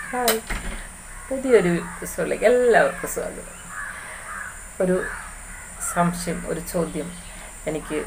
Hi പുതിയൊരു എപ്പിസോഡിലേക്ക് എല്ലാവർക്കും സ്വാഗതം ഒരു സംശയം ഒരു ചോദ്യം എനിക്ക്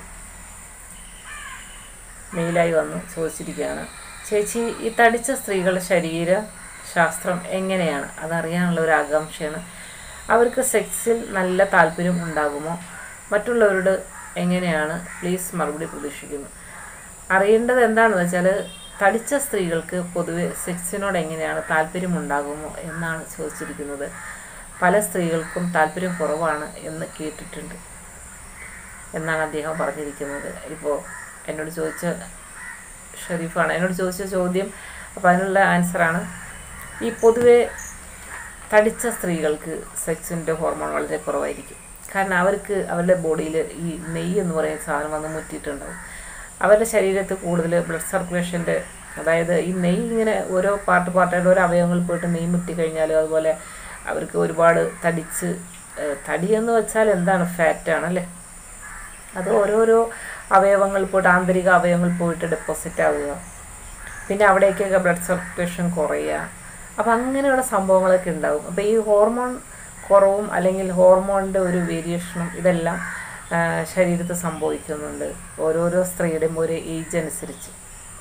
മെയിലായി വന്ന് ചോദിച്ചിരിക്കുകയാണ് ചേച്ചി ഈ തടിച്ച സ്ത്രീകളുടെ ശരീര ശാസ്ത്രം എങ്ങനെയാണ് അതറിയാനുള്ള ഒരു ആകാംക്ഷയാണ് അവർക്ക് സെക്സിൽ നല്ല താല്പര്യം ഉണ്ടാകുമോ മറ്റുള്ളവരോട് എങ്ങനെയാണ് പ്ലീസ് മറുപടി പ്രതീക്ഷിക്കുന്നു അറിയേണ്ടത് എന്താണെന്ന് വെച്ചാൽ തടിച്ച സ്ത്രീകൾക്ക് പൊതുവെ സെക്സിനോട് എങ്ങനെയാണ് താല്പര്യം ഉണ്ടാകുമോ എന്നാണ് ചോദിച്ചിരിക്കുന്നത് പല സ്ത്രീകൾക്കും താല്പര്യം കുറവാണ് എന്ന് കേട്ടിട്ടുണ്ട് എന്നാണ് അദ്ദേഹം പറഞ്ഞിരിക്കുന്നത് ഇപ്പോൾ എന്നോട് ചോദിച്ച ഷെരീഫാണ് എന്നോട് ചോദിച്ച ചോദ്യം അപ്പോൾ അതിനുള്ള ആൻസറാണ് ഈ പൊതുവെ തടിച്ച സ്ത്രീകൾക്ക് സെക്സിൻ്റെ ഹോർമോൺ വളരെ കുറവായിരിക്കും കാരണം അവർക്ക് അവരുടെ ബോഡിയിൽ ഈ നെയ്യ് എന്ന് പറയുന്ന സാധനം വന്ന് മുറ്റിയിട്ടുണ്ടാവും അവരുടെ ശരീരത്തിൽ കൂടുതൽ ബ്ലഡ് സർക്കുലേഷൻ്റെ അതായത് ഈ നെയ്യ് ഇങ്ങനെ ഓരോ പാർട്ട് പാർട്ടായിട്ട് ഓരോ അവയവങ്ങളിൽ പോയിട്ട് നെയ്യ് മുറ്റി കഴിഞ്ഞാൽ അതുപോലെ അവർക്ക് ഒരുപാട് തടിച്ച് ഏഹ് തടി എന്ന് വെച്ചാൽ എന്താണ് ഫാറ്റാണ് അല്ലേ അത് ഓരോരോ അവയവങ്ങളിൽ പോയിട്ട് ആന്തരിക അവയവങ്ങളിൽ പോയിട്ട് ഡെപ്പോസിറ്റ് ആവുക പിന്നെ അവിടേക്കൊക്കെ ബ്ലഡ് സർക്കുലേഷൻ കുറയുക അപ്പം അങ്ങനെയുള്ള സംഭവങ്ങളൊക്കെ ഉണ്ടാവും അപ്പോൾ ഈ ഹോർമോൺ കുറവും അല്ലെങ്കിൽ ഹോർമോണിൻ്റെ ഒരു വേരിയേഷനും ഇതെല്ലാം ആ, ശരീരത്തിൽ സംഭവിക്കുന്നുണ്ട് ഓരോരോ സ്ത്രീയുടെയും ഒരു ഏജ് അനുസരിച്ച്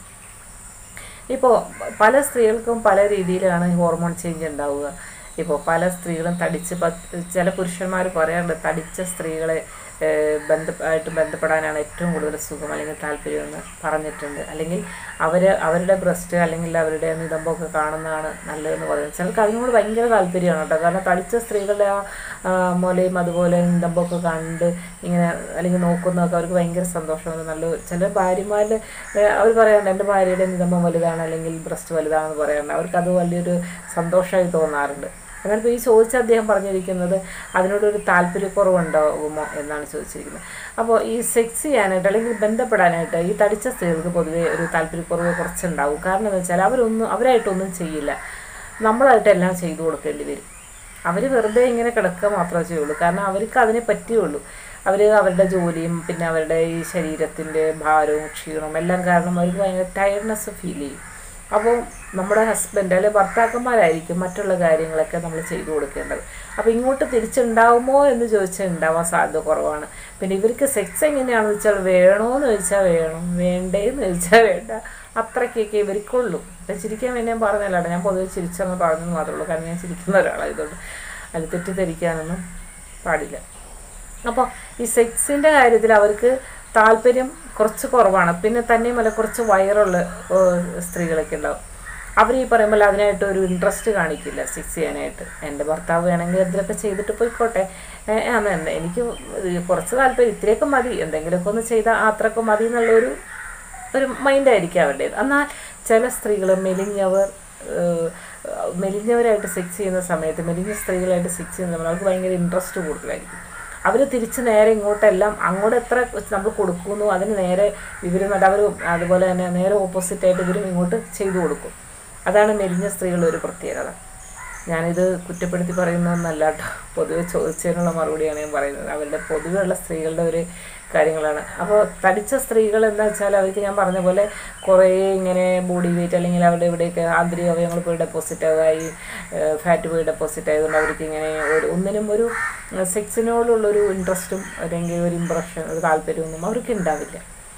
ഇപ്പോൾ പല സ്ത്രീകൾക്കും പല രീതിയിലാണ് ഈ ഹോർമോൺ ചേഞ്ച് ഉണ്ടാവുക ഇപ്പോൾ പല സ്ത്രീകളും തടിച്ച് പ- ചില പുരുഷന്മാർ പറയാറുണ്ട് തടിച്ച സ്ത്രീകളെ ഏഹ്, ബന്ധ ആയിട്ട് ബന്ധപ്പെടാനാണ് ഏറ്റവും കൂടുതൽ സുഖം അല്ലെങ്കിൽ താല്പര്യമെന്ന് പറഞ്ഞിട്ടുണ്ട് അല്ലെങ്കിൽ അവർ അവരുടെ ബ്രസ്റ്റ് അല്ലെങ്കിൽ അവരുടെ നിതമ്പമൊക്കെ കാണുന്നതാണ് നല്ലതെന്ന് പറയുന്നത് ചിലർക്ക് അതിനോട് ഭയങ്കര താല്പര്യമാണ് കേട്ടോ കാരണം തടിച്ച സ്ത്രീകളുടെ ആ ആ, മുലയും അതുപോലെ നിതമ്പമൊക്കെ കണ്ട് ഇങ്ങനെ അല്ലെങ്കിൽ നോക്കുന്നതൊക്കെ അവർക്ക് ഭയങ്കര സന്തോഷമാണ് നല്ല ചില ഭാര്യമാരിൽ അവർ പറയാറുണ്ട് എൻ്റെ ഭാര്യയുടെ നിതമ്പം വലുതാണ് അല്ലെങ്കിൽ ബ്രസ്റ്റ് വലുതാണെന്ന് പറയാറുണ്ട് അവർക്കത് വലിയൊരു സന്തോഷമായി തോന്നാറുണ്ട് എന്നാൽ ഇപ്പോൾ ഈ ചോദിച്ച അദ്ദേഹം പറഞ്ഞിരിക്കുന്നത് അതിനോടൊരു താല്പര്യക്കുറവുണ്ടാകുമോ എന്നാണ് ചോദിച്ചിരിക്കുന്നത് അപ്പോൾ ഈ സെക്സ് ചെയ്യാനായിട്ട് അല്ലെങ്കിൽ ബന്ധപ്പെടാനായിട്ട് ഈ തടിച്ച സ്ത്രീകൾക്ക് പൊതുവേ ഒരു താല്പര്യക്കുറവ് കുറച്ചുണ്ടാവും കാരണം എന്ന് വെച്ചാൽ അവരൊന്നും അവരായിട്ടൊന്നും ചെയ്യില്ല നമ്മളായിട്ട് എല്ലാം ചെയ്തു കൊടുക്കേണ്ടി വരും അവർ വെറുതെ ഇങ്ങനെ കിടക്കുക മാത്രമേ ചെയ്യുള്ളൂ കാരണം അവർക്ക് അതിനെ പറ്റിയുള്ളൂ അവർ അവരുടെ ജോലിയും പിന്നെ അവരുടെ ഈ ശരീരത്തിൻ്റെ ഭാരവും ക്ഷീണവും എല്ലാം കാരണം അവർക്ക് ഭയങ്കര ടയർഡ്നെസ് ഫീൽ ചെയ്യും അപ്പോൾ നമ്മുടെ ഹസ്ബൻഡ് അല്ലെങ്കിൽ ഭർത്താക്കന്മാരായിരിക്കും മറ്റുള്ള കാര്യങ്ങളൊക്കെ നമ്മൾ ചെയ്തു കൊടുക്കേണ്ടത് അപ്പോൾ ഇങ്ങോട്ട് തിരിച്ചുണ്ടാവുമോ എന്ന് ചോദിച്ചാൽ ഉണ്ടാവാൻ സാധ്യത കുറവാണ് പിന്നെ ഇവർക്ക് സെക്സ് എങ്ങനെയാണെന്ന് വെച്ചാൽ വേണോന്ന് ചോദിച്ചാൽ വേണം വേണ്ടേന്ന് ചോദിച്ചാൽ വേണ്ട അത്രയ്ക്കൊക്കെ ഇവർക്കുള്ളൂ അപ്പം ചിരിക്കാൻ വേണ്ടി ഞാൻ പറഞ്ഞല്ലോ ഞാൻ പൊതുവെ ചിരിച്ചെന്ന് പറഞ്ഞെന്ന് മാത്രമേ ഉള്ളൂ കാരണം ഞാൻ ചിരിക്കുന്ന ഒരാളായതുകൊണ്ട് അതിൽ തെറ്റിദ്ധരിക്കാനൊന്നും പാടില്ല അപ്പോൾ ഈ സെക്സിൻ്റെ കാര്യത്തിൽ അവർക്ക് താല്പര്യം കുറച്ച് കുറവാണ് പിന്നെ തന്നെയുമല്ല കുറച്ച് വയറുള്ള ഏഹ്, സ്ത്രീകളൊക്കെ ഉണ്ടാവും അവർ ഈ പറയുമ്പോൾ അതിനായിട്ട് ഒരു ഇൻട്രസ്റ്റ് കാണിക്കില്ല സെക്സ് ചെയ്യാനായിട്ട് എൻ്റെ ഭർത്താവ് വേണമെങ്കിൽ എന്തിലൊക്കെ ചെയ്തിട്ട് പോയിക്കോട്ടെ ഏഹ്, ആന്ന് തന്നെ എനിക്ക് ഇത് കുറച്ച് താല്പര്യം ഇത്രയൊക്കെ മതി എന്തെങ്കിലുമൊക്കെ ഒന്ന് ചെയ്താൽ അത്രയൊക്കെ മതി എന്നുള്ളൊരു ഒരു മൈൻഡായിരിക്കും അവരുടേത് എന്നാൽ ചില സ്ത്രീകൾ മെലിഞ്ഞവർ ഏഹ്, മെലിഞ്ഞവരായിട്ട് സെക്സ് ചെയ്യുന്ന സമയത്ത് മെലിഞ്ഞ സ്ത്രീകളായിട്ട് സെക്സ് ചെയ്യുന്ന സമയത്ത് അവർക്ക് ഭയങ്കര ഇൻട്രസ്റ്റ് കൂടുതലായിരിക്കും അവർ തിരിച്ച് നേരെ ഇങ്ങോട്ടെല്ലാം അങ്ങോട്ട് എത്ര നമ്മൾ കൊടുക്കുന്നു അതിന് നേരെ ഇവർ അവർ അതുപോലെ തന്നെ നേരെ ഓപ്പോസിറ്റായിട്ട് ഇവരും ഇങ്ങോട്ട് ചെയ്തു കൊടുക്കും അതാണ് മെലിഞ്ഞ സ്ത്രീകളുടെ ഒരു പ്രത്യേകത ഞാനിത് കുറ്റപ്പെടുത്തി പറയുന്നതൊന്നല്ല കേട്ടോ പൊതുവെ ചോദിച്ചതിനുള്ള മറുപടിയാണ് ഞാൻ പറയുന്നത് അവരുടെ പൊതുവെയുള്ള സ്ത്രീകളുടെ ഒരു കാര്യങ്ങളാണ് അപ്പോൾ തടിച്ച സ്ത്രീകൾ എന്താ വെച്ചാൽ അവർക്ക് ഞാൻ പറഞ്ഞ പോലെ കുറേ ഇങ്ങനെ ബോഡി വെയിറ്റ് അല്ലെങ്കിൽ അവരുടെ ഇവിടെയൊക്കെ ആന്തരിക അവയവങ്ങൾ പോയി ഡെപ്പോസിറ്റ് ആയി ഫാറ്റ് പോയി ഡെപ്പോസിറ്റ് ആയതുകൊണ്ട് അവർക്ക് ഇങ്ങനെ ഒരു ഒന്നിനും ഒരു സെക്സിനോടുള്ളൊരു ഇൻട്രസ്റ്റും അല്ലെങ്കിൽ ഒരു ഇമ്പ്രഷൻ ഒരു താല്പര്യമൊന്നും അവർക്ക് ഉണ്ടാവില്ല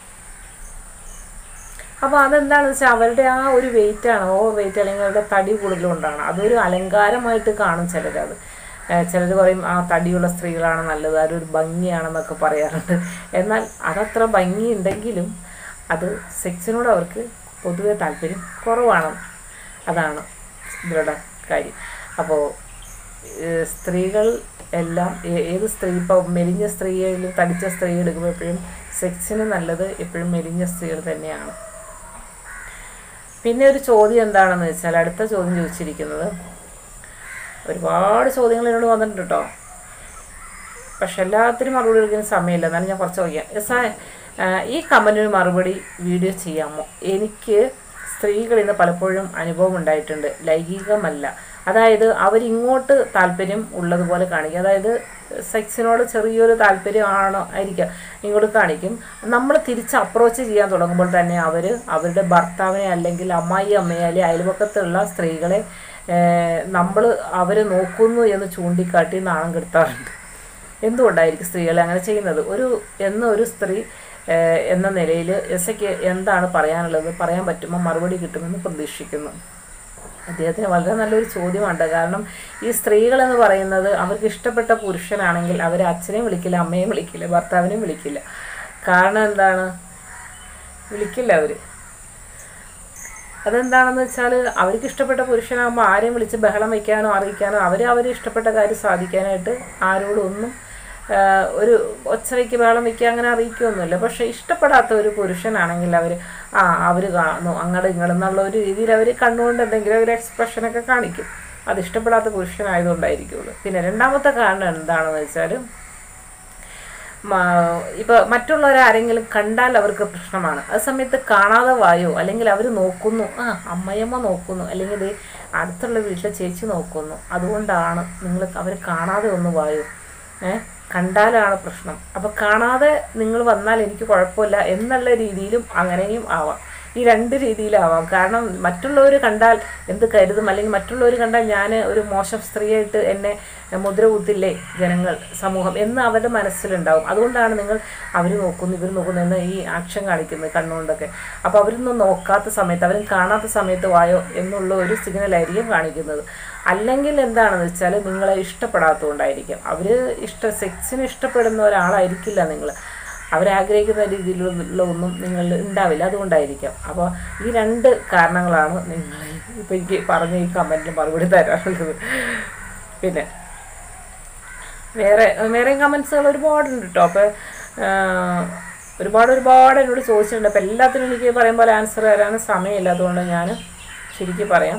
അപ്പോൾ അതെന്താണെന്ന് വെച്ചാൽ അവരുടെ ആ ഒരു വെയിറ്റാണ് ഓവർ വെയിറ്റ് അല്ലെങ്കിൽ അവരുടെ തടി കൂടുതലുകൊണ്ടാണ് അതൊരു അലങ്കാരമായിട്ട് കാണും ചിലരത് ചിലർ പറയും ആ തടിയുള്ള സ്ത്രീകളാണ് നല്ലത് അതൊരു ഭംഗിയാണെന്നൊക്കെ പറയാറുണ്ട് എന്നാൽ അതത്ര ഭംഗിയുണ്ടെങ്കിലും അത് സെക്സിനോട് അവർക്ക് പൊതുവെ താല്പര്യം കുറവാണ് അതാണ് ഇവരുടെ കാര്യം അപ്പോൾ ഏഹ് സ്ത്രീകൾ എല്ലാം ഏ- ഏത് സ്ത്രീ ഇപ്പോൾ മെലിഞ്ഞ സ്ത്രീയായാലും തടിച്ച സ്ത്രീ എടുക്കുമ്പോൾ എപ്പോഴും സെക്സിന് നല്ലത് എപ്പോഴും മെലിഞ്ഞ സ്ത്രീകൾ തന്നെയാണ് പിന്നെ ഒരു ചോദ്യം എന്താണെന്ന് വെച്ചാൽ അടുത്ത ചോദ്യം ചോദിച്ചിരിക്കുന്നത് ഒരുപാട് ചോദ്യങ്ങൾ എന്നോട് വന്നിട്ടുണ്ട് കേട്ടോ പക്ഷെ എല്ലാത്തിനും മറുപടി എടുക്കുന്ന സമയമില്ല എന്നാലും ഞാൻ കുറച്ച് ചോദിക്കാം എസ് ഈ കമൻറ്റിന് മറുപടി വീഡിയോ ചെയ്യാമോ എനിക്ക് സ്ത്രീകളിൽ നിന്ന് പലപ്പോഴും അനുഭവം ഉണ്ടായിട്ടുണ്ട് ലൈംഗികമല്ല അതായത് അവരിങ്ങോട്ട് താല്പര്യം ഉള്ളതുപോലെ കാണിക്കും അതായത് സെക്സിനോട് ചെറിയൊരു താല്പര്യം ആണോ ആയിരിക്കാം ഇങ്ങോട്ട് കാണിക്കും നമ്മൾ തിരിച്ച് അപ്രോച്ച് ചെയ്യാൻ തുടങ്ങുമ്പോൾ തന്നെ അവർ അവരുടെ ഭർത്താവിനെ അല്ലെങ്കിൽ അമ്മായി അമ്മയെ അല്ലെങ്കിൽ അയൽപക്കത്തുള്ള സ്ത്രീകളെ നമ്മൾ അവരെ നോക്കുന്നു എന്ന് ചൂണ്ടിക്കാട്ടി നാണം കെടുത്താറുണ്ട് എന്തുകൊണ്ടായിരിക്കും സ്ത്രീകൾ അങ്ങനെ ചെയ്യുന്നത് ഒരു എന്ന ഒരു സ്ത്രീ ഏഹ്, എന്ന നിലയിൽ എസ്ഐക്ക് എന്താണ് പറയാനുള്ളത് പറയാൻ പറ്റുമ്പോൾ മറുപടി കിട്ടുമെന്ന് പ്രതീക്ഷിക്കുന്നു അദ്ദേഹത്തിന് വളരെ നല്ലൊരു ചോദ്യമുണ്ട് കാരണം ഈ സ്ത്രീകൾ എന്ന് പറയുന്നത് അവർക്ക് ഇഷ്ടപ്പെട്ട പുരുഷനാണെങ്കിൽ അവർ അച്ഛനെയും വിളിക്കില്ല അമ്മയെയും വിളിക്കില്ല ഭർത്താവിനെയും വിളിക്കില്ല കാരണം എന്താണ് വിളിക്കില്ല അവർ അതെന്താണെന്ന് വെച്ചാൽ അവർക്ക് ഇഷ്ടപ്പെട്ട പുരുഷനാകുമ്പോൾ ആരെയും വിളിച്ച് ബഹളം വയ്ക്കാനോ അറിയിക്കാനോ അവർ അവർ ഇഷ്ടപ്പെട്ട കാര്യം സാധിക്കാനായിട്ട് ആരോടും ഒന്നും ആ, ഒരു ഒച്ചവയ്ക്ക് ബഹളം വയ്ക്കുക അങ്ങനെ അറിയിക്കുകയൊന്നുമില്ല പക്ഷേ ഇഷ്ടപ്പെടാത്ത ഒരു പുരുഷനാണെങ്കിൽ അവർ ആ അവർ കാണുന്നു അങ്ങോട്ട് ഇങ്ങോട്ട് എന്നുള്ള ഒരു രീതിയിൽ അവർ കണ്ണുകൊണ്ട് എന്തെങ്കിലും ഒരു എക്സ്പ്രഷനൊക്കെ കാണിക്കും അത് ഇഷ്ടപ്പെടാത്ത പുരുഷനായതുകൊണ്ടായിരിക്കുള്ളൂ പിന്നെ രണ്ടാമത്തെ കാരണം എന്താണെന്ന് വെച്ചാൽ ഇപ്പോൾ മറ്റുള്ളവരാരെങ്കിലും കണ്ടാൽ അവർക്ക് പ്രശ്നമാണ് ആ സമയത്ത് കാണാതെ വായോ അല്ലെങ്കിൽ അവർ നോക്കുന്നു ആ അമ്മയമ്മ നോക്കുന്നു അല്ലെങ്കിൽ ദേ അടുത്തുള്ള വീട്ടിലെ ചേച്ചി നോക്കുന്നു അതുകൊണ്ടാണ് നിങ്ങൾ അവർ കാണാതെ ഒന്ന് വായോ ഏ കണ്ടാലാണ് പ്രശ്നം അപ്പോൾ കാണാതെ നിങ്ങൾ വന്നാൽ എനിക്ക് കുഴപ്പമില്ല എന്നുള്ള രീതിയിലും അങ്ങനെയും ആവാം ഈ രണ്ട് രീതിയിലാവാം കാരണം മറ്റുള്ളവർ കണ്ടാൽ എന്ത് കരുതും അല്ലെങ്കിൽ മറ്റുള്ളവർ കണ്ടാൽ ഞാൻ ഒരു മോശം സ്ത്രീയായിട്ട് എന്നെ മുദ്ര കുത്തില്ലേ ജനങ്ങൾ സമൂഹം എന്ന് അവരുടെ മനസ്സിലുണ്ടാവും അതുകൊണ്ടാണ് നിങ്ങൾ അവർ നോക്കുന്നു ഇവർ നോക്കുന്നു എന്ന് ഈ ആക്ഷൻ കാണിക്കുന്നത് കണ്ണുകൊണ്ടൊക്കെ അപ്പോൾ അവരൊന്നും നോക്കാത്ത സമയത്ത് അവരും കാണാത്ത സമയത്ത് വായോ എന്നുള്ള ഒരു സിഗ്നലായിരിക്കും കാണിക്കുന്നത് അല്ലെങ്കിൽ എന്താണെന്ന് വെച്ചാൽ നിങ്ങളെ ഇഷ്ടപ്പെടാത്തതുകൊണ്ടായിരിക്കും അവർ ഇഷ്ട സെക്സിന് ഇഷ്ടപ്പെടുന്ന ഒരാളായിരിക്കില്ല നിങ്ങൾ അവരാഗ്രഹിക്കുന്ന രീതിയിലുള്ള ഒന്നും നിങ്ങൾ ഉണ്ടാവില്ല അതുകൊണ്ടായിരിക്കാം അപ്പോൾ ഈ രണ്ട് കാരണങ്ങളാണ് നിങ്ങൾ ഇപ്പോൾ എനിക്ക് പറഞ്ഞ ഈ കമൻറ്റിന് മറുപടി തരാനുള്ളത് പിന്നെ വേറെ വേറെയും കമൻസുകൾ ഒരുപാടുണ്ട് കേട്ടോ അപ്പോൾ ഒരുപാട് ഒരുപാട് എന്നോട് ചോദിച്ചിട്ടുണ്ട് അപ്പോൾ എല്ലാത്തിനും എനിക്ക് പറയും പോലെ ആൻസർ തരാൻ സമയമില്ല അതുകൊണ്ട് ഞാൻ ശരിക്കും പറയാം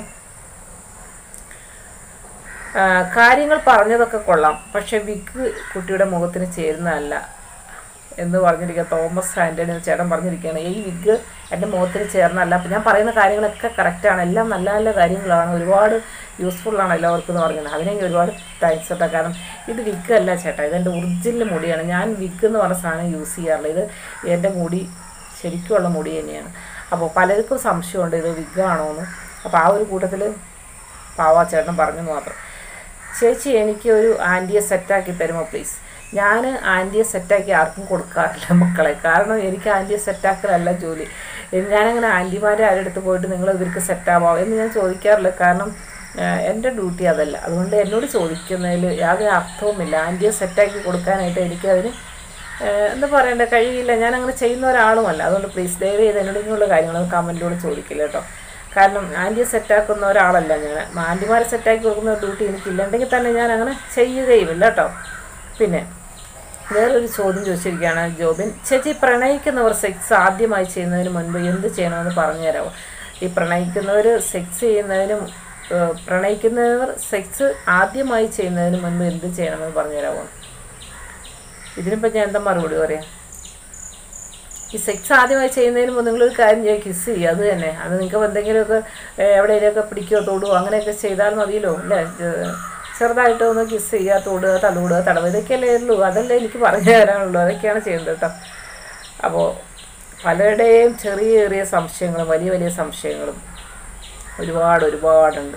ആ, കാര്യങ്ങൾ പറഞ്ഞതൊക്കെ കൊള്ളാം പക്ഷെ വിഗ് കുട്ടിയുടെ മുഖത്തിന് ചേരുന്നതല്ല എന്ന് പറഞ്ഞിരിക്കുക തോമസ് ആൻ്റണി എന്ന ചേട്ടൻ പറഞ്ഞിരിക്കുകയാണ് ഈ വിഗ് എൻ്റെ മുഖത്തിന് ചേർന്നല്ല അപ്പം ഞാൻ പറയുന്ന കാര്യങ്ങളൊക്കെ കറക്റ്റാണ് എല്ലാം നല്ല നല്ല കാര്യങ്ങളാണ് ഒരുപാട് യൂസ്ഫുള്ളാണ് എല്ലാവർക്കും എന്ന് പറഞ്ഞത് അതിനെങ്കിൽ ഒരുപാട് താങ്ക്സ് കേട്ടോ കാരണം ഇത് വിഗ് അല്ല ചേട്ടാ ഇതെൻ്റെ ഒറിജിനൽ മുടിയാണ് ഞാൻ വിഗ് എന്ന് പറഞ്ഞ സാധനം യൂസ് ചെയ്യാറില്ല ഇത് എൻ്റെ മുടി ശരിക്കുമുള്ള മുടി തന്നെയാണ് അപ്പോൾ പലർക്കും സംശയമുണ്ട് ഇത് വിഗാണോ എന്ന് അപ്പോൾ ആ ഒരു കൂട്ടത്തിൽ പാവാ ചേട്ടൻ പറഞ്ഞു മാത്രം ചേച്ചി എനിക്ക് ഒരു ആൻറ്റിയെ സെറ്റാക്കി തരുമോ പ്ലീസ് ഞാൻ ആൻറ്റിയെ സെറ്റാക്കി ആർക്കും കൊടുക്കാറില്ല മക്കളെ കാരണം എനിക്ക് ആൻറ്റിയെ സെറ്റാക്കലല്ല ജോലി എ- ഞാനങ്ങനെ ആൻറ്റിമാരെ ആരുടെ അടുത്ത് പോയിട്ട് നിങ്ങൾ ഇവർക്ക് സെറ്റാവാമോ എന്ന് ഞാൻ ചോദിക്കാറില്ല കാരണം ആഹ്, എൻ്റെ ഡ്യൂട്ടി അതല്ല അതുകൊണ്ട് എന്നോട് ചോദിക്കുന്നതിൽ യാതൊരു അർത്ഥവുമില്ല ആൻറ്റിയെ സെറ്റാക്കി കൊടുക്കാനായിട്ട് എനിക്കതിന് ആഹ്, എന്താ പറയണ്ടേ കഴിയില്ല ഞാൻ അങ്ങനെ ചെയ്യുന്ന ഒരാളുമല്ല അതുകൊണ്ട് പ്ലീസ് ദയവ് ചെയ്ത് എന്നോട് ഇങ്ങനെയുള്ള കാര്യങ്ങൾ കമൻറ്റിലൂടെ ചോദിക്കില്ല കേട്ടോ കാരണം ആൻറ്റിയെ സെറ്റാക്കുന്ന ഒരാളല്ല ഞാൻ ആൻറ്റിമാരെ സെറ്റാക്കി കൊടുക്കുന്ന ഡ്യൂട്ടി എനിക്കില്ല ഉണ്ടെങ്കിൽ തന്നെ ഞാൻ അങ്ങനെ ചെയ്യുകയുമില്ല കേട്ടോ പിന്നെ വേറൊരു ചോദ്യം ചോദിച്ചിരിക്കുകയാണ് ജോബിൻ ചേച്ചി പ്രണയിക്കുന്നവർ സെക്സ് ആദ്യമായി ചെയ്യുന്നതിന് മുൻപ് എന്ത് ചെയ്യണമെന്ന് പറഞ്ഞു തരാമോ ഈ പ്രണയിക്കുന്നവർ സെക്സ് ചെയ്യുന്നതിനും ഏഹ്, പ്രണയിക്കുന്നവർ സെക്സ് ആദ്യമായി ചെയ്യുന്നതിന് മുൻപ് എന്ത് ചെയ്യണമെന്ന് പറഞ്ഞു തരാമോ ഇതിനിപ്പോൾ ഞാൻ എന്താ മറുപടി പറയാം ഈ സെക്സ് ആദ്യമായി ചെയ്യുന്നതിന് മുമ്പ് നിങ്ങളൊരു കാര്യം ചെയ്യുക കിസ് ചെയ്യുക അത് തന്നെ അത് നിങ്ങൾക്ക് എന്തെങ്കിലുമൊക്കെ ഏഹ്, എവിടെയെങ്കിലുമൊക്കെ പിടിക്കുകയോ തൊടുകയോ അങ്ങനെയൊക്കെ ചെയ്താൽ മതിയല്ലോ അല്ലേ ഏഹ്, ചെറുതായിട്ട് ഒന്ന് കിസ് ചെയ്യുക തൊടുക തലോടുക തടവുക ഇതൊക്കെയല്ലേ ഉള്ളൂ അതല്ലേ എനിക്ക് പറഞ്ഞു തരാനുള്ളൂ അതൊക്കെയാണ് ചെയ്യുന്നത് കേട്ടോ അപ്പോൾ പലരുടെയും ചെറിയ ചെറിയ സംശയങ്ങളും വലിയ വലിയ സംശയങ്ങളും ഒരുപാട് ഒരുപാടുണ്ട്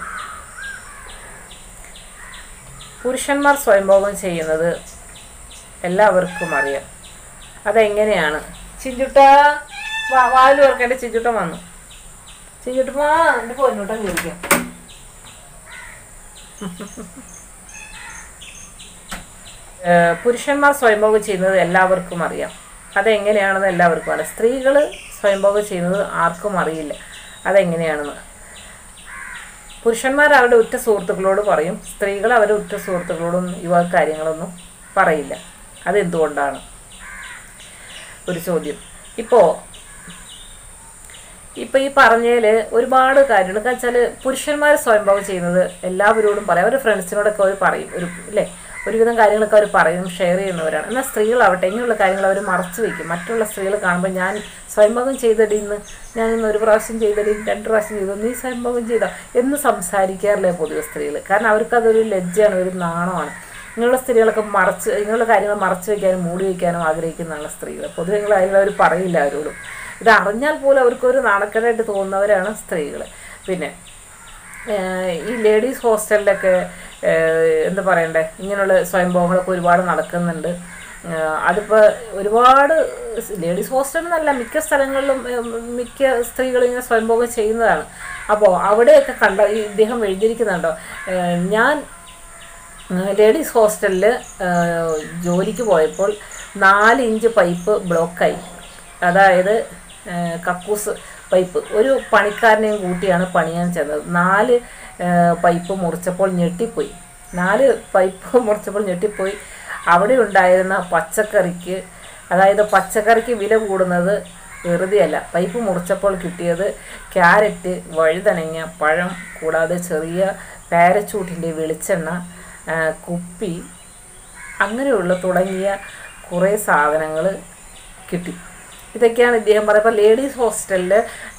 പുരുഷന്മാർ സ്വയംഭോഗം ചെയ്യുന്നത് എല്ലാവർക്കും അറിയാം അതെങ്ങനെയാണ് ചിഞ്ചുട്ടാ വാ വാതിൽ ഓർക്കേണ്ട ചിഞ്ചുട്ടൻ വന്നു ചിഞ്ചുട്ടമാ എൻ്റെ പൊന്നൂട്ടൻ ചോദിക്കാം ഏഹ് പുരുഷന്മാർ സ്വയംഭോഗം ചെയ്യുന്നത് എല്ലാവർക്കും അറിയാം അതെങ്ങനെയാണെന്ന് എല്ലാവർക്കും അറിയാം സ്ത്രീകൾ സ്വയംഭോഗം ചെയ്യുന്നത് ആർക്കും അറിയില്ല അതെങ്ങനെയാണെന്ന് പുരുഷന്മാർ അവരുടെ ഉറ്റ സുഹൃത്തുക്കളോട് പറയും സ്ത്രീകൾ അവരുടെ ഉറ്റ സുഹൃത്തുക്കളോടൊന്നും ഈ വക കാര്യങ്ങളൊന്നും പറയില്ല അതെന്തുകൊണ്ടാണ് ഒരു ചോദ്യം ഇപ്പോൾ ഇപ്പം ഈ പറഞ്ഞതിൽ ഒരുപാട് കാര്യങ്ങൾ കാരണം വെച്ചാൽ പുരുഷന്മാർ സ്വയംഭോഗം ചെയ്യുന്നത് എല്ലാവരോടും പറയും അവരുടെ ഫ്രണ്ട്സിനോടൊക്കെ അവർ പറയും ഒരു അല്ലേ ഒരുവിധം കാര്യങ്ങളൊക്കെ അവർ പറയും ഷെയർ ചെയ്യുന്നവരാണ് എന്നാൽ സ്ത്രീകളാവട്ടെ ഇങ്ങനെയുള്ള കാര്യങ്ങൾ അവർ മറച്ചു വയ്ക്കും മറ്റുള്ള സ്ത്രീകൾ കാണുമ്പോൾ ഞാൻ സ്വയംഭോഗം ചെയ്തടി ഇന്ന് ഞാൻ ഇന്ന് ഒരു പ്രാവശ്യം ചെയ്തടി രണ്ട് പ്രാവശ്യം ചെയ്തു നീ സ്വയംഭോഗം ചെയ്തോ എന്ന് സംസാരിക്കാറില്ല പൊതുവെ സ്ത്രീകൾ കാരണം അവർക്കതൊരു ലജ്ജയാണ് ഒരു നാണമാണ് ഇങ്ങനെയുള്ള സ്ത്രീകളൊക്കെ മറച്ച് ഇങ്ങനെയുള്ള കാര്യങ്ങൾ മറച്ചു വയ്ക്കാനും മൂടി വയ്ക്കാനും ആഗ്രഹിക്കുന്നതാണ് സ്ത്രീകൾ പൊതുവെ ഇങ്ങനെയുള്ള കാര്യങ്ങൾ അവർ പറയില്ല അവരോടും ഇത് അറിഞ്ഞാൽ പോലും അവർക്കൊരു നാണക്കേടായിട്ട് തോന്നുന്നവരാണ് സ്ത്രീകൾ പിന്നെ ഏഹ് ഈ ലേഡീസ് ഹോസ്റ്റലിലൊക്കെ ഏഹ് എന്താ പറയണ്ടേ ഇങ്ങനെയുള്ള സ്വയംഭവങ്ങളൊക്കെ ഒരുപാട് നടക്കുന്നുണ്ട് ഏഹ് അതിപ്പോൾ ഒരുപാട് ലേഡീസ് ഹോസ്റ്റൽ എന്നല്ല മിക്ക സ്ഥലങ്ങളിലും ഏഹ് മിക്ക സ്ത്രീകളും ഇങ്ങനെ സ്വയംഭോഗം ചെയ്യുന്നതാണ് അപ്പോൾ അവിടെയൊക്കെ കണ്ട ഈ ഇദ്ദേഹം എഴുതിയിരിക്കുന്നുണ്ടോ ഏഹ് ഞാൻ ലേഡീസ് ഹോസ്റ്റലിൽ ജോലിക്ക് പോയപ്പോൾ നാല് ഇഞ്ച് പൈപ്പ് ബ്ലോക്കായി അതായത് ഏഹ് കക്കൂസ് പൈപ്പ് ഒരു പണിക്കാരനെയും കൂട്ടിയാണ് പണിയാൻ ചെന്നത് നാല് ഏഹ് പൈപ്പ് മുറിച്ചപ്പോൾ ഞെട്ടിപ്പോയി നാല് പൈപ്പ് മുറിച്ചപ്പോൾ ഞെട്ടിപ്പോയി അവിടെ ഉണ്ടായിരുന്ന പച്ചക്കറിക്ക് അതായത് പച്ചക്കറിക്ക് വില കൂടുന്നത് വെറുതെയല്ല പൈപ്പ് മുറിച്ചപ്പോൾ കിട്ടിയത് ക്യാരറ്റ് വഴുതനങ്ങ പഴം കൂടാതെ ചെറിയ പാരച്ചൂട്ടിൻ്റെ വെളിച്ചെണ്ണ ആ, കുപ്പി അങ്ങനെയുള്ള തുടങ്ങിയ കുറേ സാധനങ്ങൾ കിട്ടി ഇതൊക്കെയാണ് ഇദ്ദേഹം പറയുമ്പോൾ ലേഡീസ് ഹോസ്റ്റലിൽ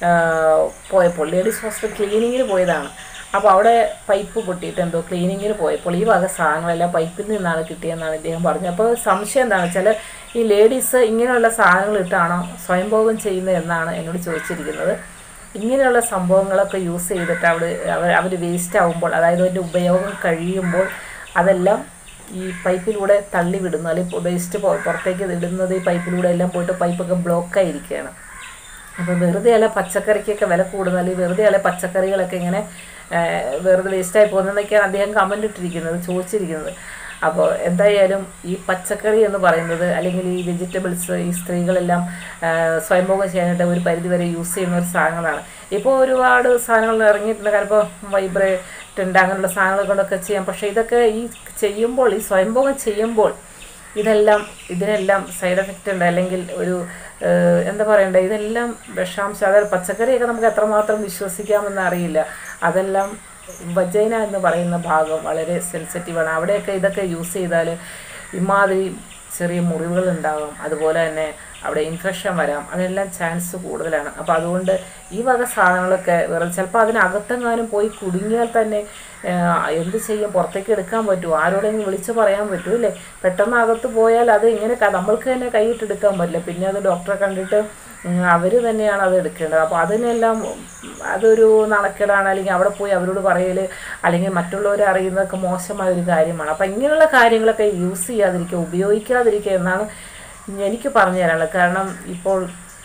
പോയപ്പോൾ ലേഡീസ് ഹോസ്റ്റൽ ക്ലീനിങ്ങിന് പോയതാണ് അപ്പോൾ അവിടെ പൈപ്പ് പൊട്ടിയിട്ട് എന്തോ ക്ലീനിങ്ങിന് പോയപ്പോൾ ഈ വക സാധനങ്ങളെല്ലാം പൈപ്പിൽ നിന്നാണ് കിട്ടിയെന്നാണ് ഇദ്ദേഹം പറഞ്ഞത് അപ്പോൾ സംശയം എന്താണെന്ന് വെച്ചാൽ ഈ ലേഡീസ് ഇങ്ങനെയുള്ള സാധനങ്ങൾ ഇട്ടാണോ സ്വയംഭോഗം ചെയ്യുന്നത് എന്നാണ് എന്നോട് ചോദിച്ചിരിക്കുന്നത് ഇങ്ങനെയുള്ള സംഭവങ്ങളൊക്കെ യൂസ് ചെയ്തിട്ട് അവിടെ അവർ അവർ വേസ്റ്റ് ആവുമ്പോൾ അതായത് അതിൻ്റെ ഉപയോഗം കഴിയുമ്പോൾ അതെല്ലാം ഈ പൈപ്പിലൂടെ തള്ളി വിടുന്നു അല്ലെങ്കിൽ വേസ്റ്റ് പുറത്തേക്ക് ഇടുന്നത് ഈ പൈപ്പിലൂടെ എല്ലാം പോയിട്ട് പൈപ്പൊക്കെ ബ്ലോക്കായിരിക്കുകയാണ് അപ്പോൾ വെറുതെ അല്ല പച്ചക്കറിക്കൊക്കെ വില കൂടുന്നത് അല്ലെങ്കിൽ വെറുതെ അല്ല പച്ചക്കറികളൊക്കെ ഇങ്ങനെ ആ, വെറുതെ വേസ്റ്റായി പോകുന്നതെന്നൊക്കെയാണ് അദ്ദേഹം കമൻ്റ് ഇട്ടിരിക്കുന്നത് ചോദിച്ചിരിക്കുന്നത് അപ്പോൾ എന്തായാലും ഈ പച്ചക്കറി എന്ന് പറയുന്നത് അല്ലെങ്കിൽ ഈ വെജിറ്റബിൾസ് ഈ സ്ത്രീകളെല്ലാം ആ, സ്വയംഭോഗം ചെയ്യാനായിട്ട് ഒരു പരിധി വരെ യൂസ് ചെയ്യുന്ന ഒരു സാധനങ്ങളാണ് ഇപ്പോൾ ഒരുപാട് സാധനങ്ങൾ ഇറങ്ങിയിട്ടുണ്ട് കാരണം ഇപ്പോൾ വൈബ്രേറ്റ് ഉണ്ട് അങ്ങനെയുള്ള സാധനങ്ങൾ കൊണ്ടൊക്കെ ചെയ്യാം പക്ഷേ ഇതൊക്കെ ഈ ചെയ്യുമ്പോൾ ഈ സ്വയംഭോഗം ചെയ്യുമ്പോൾ ഇതെല്ലാം ഇതിനെല്ലാം സൈഡ് എഫക്റ്റ് ഉണ്ട് അല്ലെങ്കിൽ ഒരു ഏഹ്, എന്താ പറയണ്ടേ ഇതെല്ലാം വിഷാംശം അതായത് പച്ചക്കറിയൊക്കെ നമുക്ക് എത്രമാത്രം വിശ്വസിക്കാമെന്ന് അറിയില്ല അതെല്ലാം വജൈന എന്ന് പറയുന്ന ഭാഗം വളരെ സെൻസിറ്റീവാണ് അവിടെയൊക്കെ ഇതൊക്കെ യൂസ് ചെയ്താൽ ഇമാതിരി ചെറിയ മുറിവുകൾ ഉണ്ടാകും അതുപോലെ തന്നെ അവിടെ ഇൻഫെക്ഷൻ വരാം അതെല്ലാം ചാൻസ് കൂടുതലാണ് അപ്പോൾ അതുകൊണ്ട് ഈ വക സാധനങ്ങളൊക്കെ വെറുതെ ചിലപ്പോൾ അതിനകത്തെങ്ങാനും പോയി കുടുങ്ങിയാൽ തന്നെ ആ, എന്ത് ചെയ്യും പുറത്തേക്ക് എടുക്കാൻ പറ്റുമോ ആരോടെങ്കിലും വിളിച്ച് പറയാൻ പറ്റുമോ ഇല്ലേ പെട്ടെന്ന് അകത്ത് പോയാൽ അത് ഇങ്ങനെ ക- നമ്മൾക്ക് തന്നെ കൈയിട്ടെടുക്കാൻ പറ്റില്ല പിന്നെ അത് ഡോക്ടറെ കണ്ടിട്ട് അവർ തന്നെയാണ് അത് എടുക്കേണ്ടത് അപ്പോൾ അതിനെല്ലാം അതൊരു നാണക്കേടാണ് അല്ലെങ്കിൽ അവിടെ പോയി അവരോട് പറയൽ അല്ലെങ്കിൽ മറ്റുള്ളവരെ അറിയുന്നതൊക്കെ മോശമായ ഒരു കാര്യമാണ് അപ്പോൾ ഇങ്ങനെയുള്ള കാര്യങ്ങളൊക്കെ യൂസ് ചെയ്യാതിരിക്കുക ഉപയോഗിക്കാതിരിക്കുക എന്നാണ് എനിക്ക് പറഞ്ഞു തരാനുള്ളത് കാരണം ഇപ്പോൾ